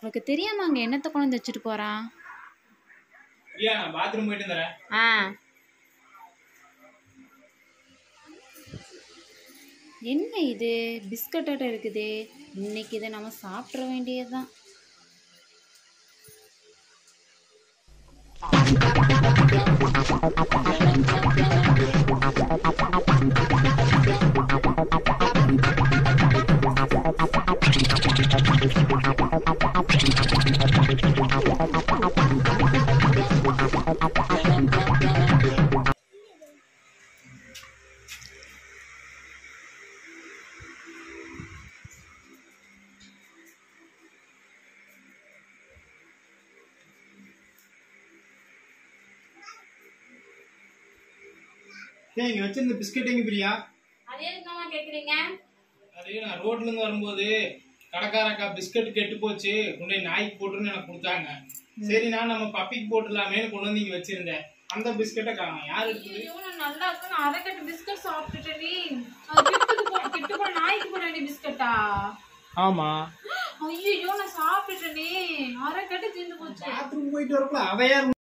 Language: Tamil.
அவளுக்கு தெரியாம அங்க என்னத்த கொண்டு வந்து வச்சுட்டு போறான் பிரியா நான் பாத்ரூம் போயிட்டு வந்துடுறேன் ஆ என்ன இது பிஸ்கட்டோட இருக்குது இன்னைக்கு இதை நம்ம சாப்பிட வேண்டியதுதான் ஏய் இங்க வச்சிருந்த பிஸ்கட் எங்க பிரியா அது எதுக்காம கேக்குறீங்க அது நான் ரோட்ல இருந்து வரும்போது கடைக்காரக்கா பிஸ்கட் கெட்டு போச்சு கொண்டு போய் நாய்க்கு போட்டுன்னு எனக்கு கொடுத்தாங்க சரி நான் நம்ம பப்பிக்கு போட்டுடலாமேன்னு கொண்டு வந்து இங்க வச்சிருந்தேன் அந்த பிஸ்கட்டை காணும் யார் எடுத்தது ஐயோ நான் நல்லா இருக்கு நான் அரை கட்டு பிஸ்கட் சாப்பிட்டுட்டேன் அது கிட்டுக்கு போ கிட்டு போன நாய்க்கு போட வேண்டிய பிஸ்கட்டா ஆமா ஐயோ நான் சாப்பிட்டுட்டேனே அரை கட்டு தீர்ந்து போச்சு பாத்ரூம் போயிட்டு வரப்பல அவையார்